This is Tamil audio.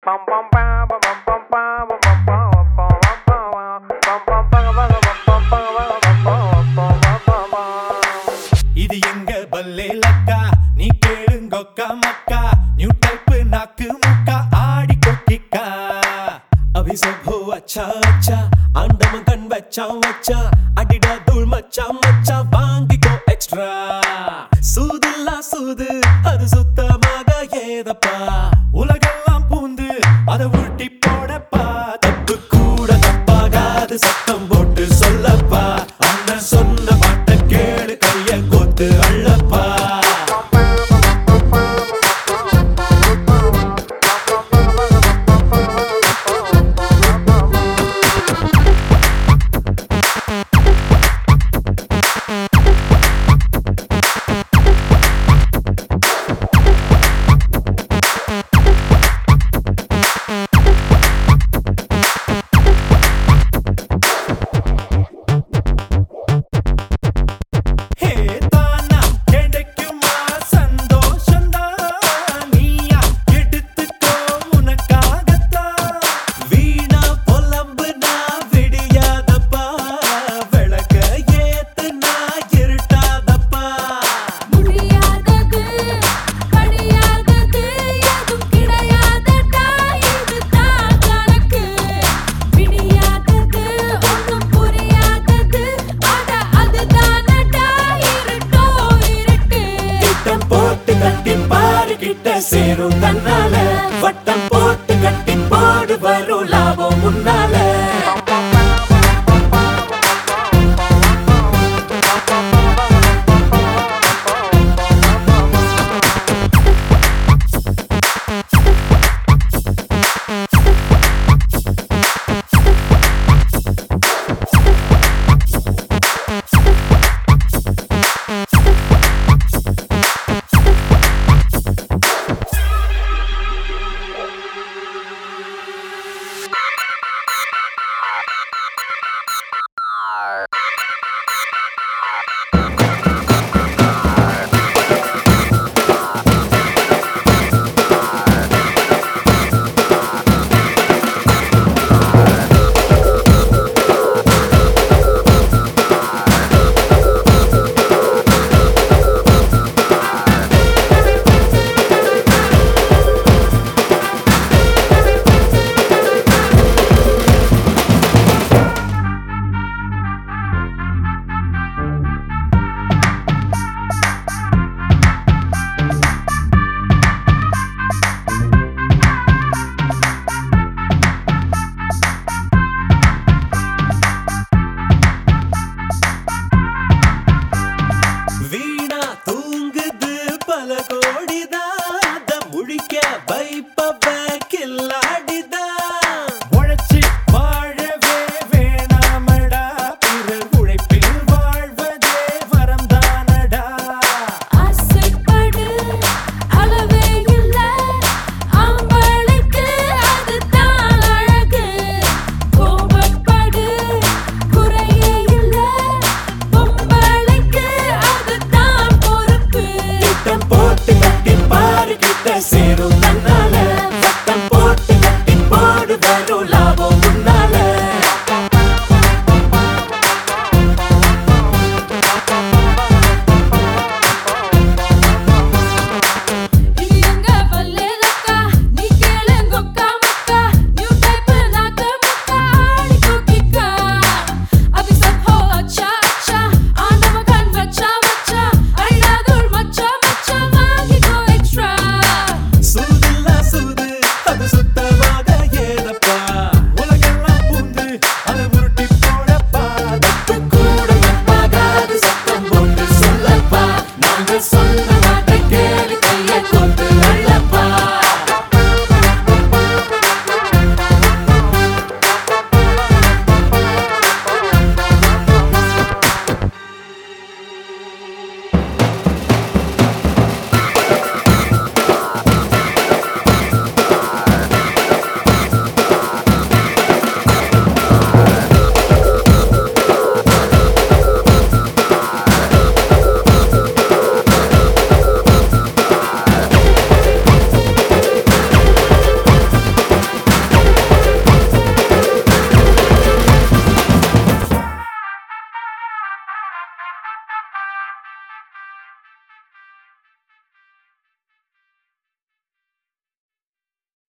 இது எங்க பல்லே லக்கா நீ கேளுங்கொக்கா மக்கா நியூ டைப் நாக்கு முக்கா ஆடி கொட்டிக்கா அபி சப் ஹோ அச்சா அச்சா ஆண்டவன் கண் வச்சான் வச்சான் அடிடா தூள் மச்சான் மச்சான் வாங்கிக்கோ எக்ஸ்ட்ரா சூதில்லா சூது அது சுத்தமாக ஏதப்பா உலகெல்லாம் பூந்து அதை உருட்டி போடப்பா தப்பு கூட தப்பாகாது சத்தம் போட்டு சொல்லப்பா அண்ணன் சொன்ன பாட்ட கேளு கைய கொத்து அள்ளப்பா ஹே தானா கிடைக்குமா சந்தோஷந்தான் நீயா எடுத்துக்கோ உனக்காகத்தான் வீணா புலம்புனா விடியாதப்பா விளக்க ஏத்துனா இருட்டாதப்பா முடியாதது படியாதது எதுவும் கிடையாதடா இதுதான் கணக்கு விடியாதது ஒன்றும் புரியாதது அட அதுதானடா இருட்டோ இருட்டு திட்டம் போட்டு கட்டி பாரு கிட்ட சேரும்